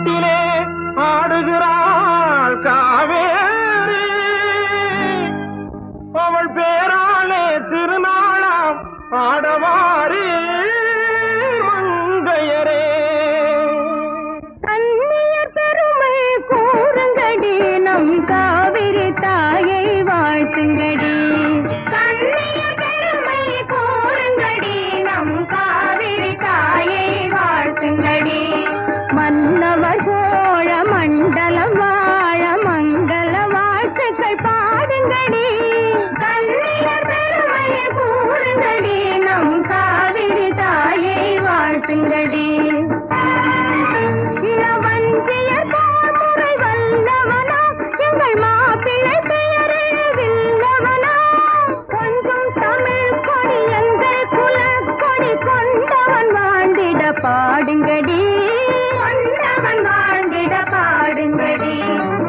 நாட்டிலே ஆடுகிறாள் காவேரி அவள் பேராலே திருநாளாம் ஆடவாரி மங்கையரே கண்ணியர் பெருமை கூறுங்கடி நம் காவிரி தாயை வாழ்த்துங்கடி கண்ணியர் பெருமை கூறுங்கடி நம் காவிரி தாயை வாழ்த்துங்கடி மன்னவர் சோழ மண்டலம் வாழ மங்கள வாழ்த்துக்கள் பாடுங்கடி கண்ணியர் பெருமை கூறுங்கடி நம் காவிரி தாயை வாழ்த்துங்கடி இளவஞ்சிய தாமரை வல்லவனா எங்கள் மாப்பிள்ளை பெயரே வில்லவனா கொஞ்சம் தமிழ் கொடி எங்கள் குலக்கொடி கொண்டவன் வாழ்ந்திட பாடுங்கடி கொண்டவன் வாழ்ந்திட பாடுங்கடி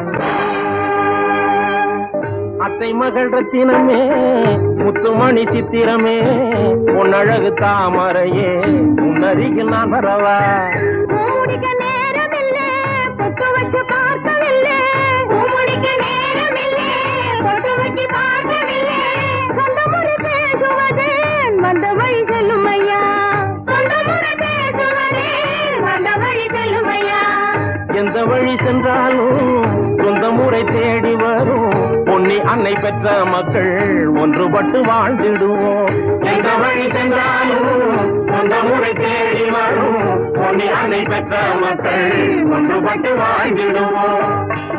அத்தை மகள் ரத்தினமே முத்துமணி சித்திரமே பொன்னழகு தாமரையே உன்னருகில் நான் வரவா மூடிக்க நேரமில்லை பொட்டு வச்சு பார்க்கவில்லை மூடிக்க நேரமில்லை பொட்டு வச்சு பார்க்கவில்லை சொந்த முறை பேசுவது வந்த வழி செல்லும் ஐயா சொந்த முறை பேசுவது வந்த வழி செல்லும் ஐயா எந்த வழி சென்றாலும் சொந்த முறை தேடி வரும் பொன்னி அன்னை பெற்ற மக்கள் ஒன்றுபட்டு வாழ்ந்திடுவோம் எந்த வழி சென்றாலும் சொந்த முறை தேடி வரும் பொன்னி அன்னை பெற்ற மக்கள் ஒன்றுபட்டு வாழ்ந்திடுவோம்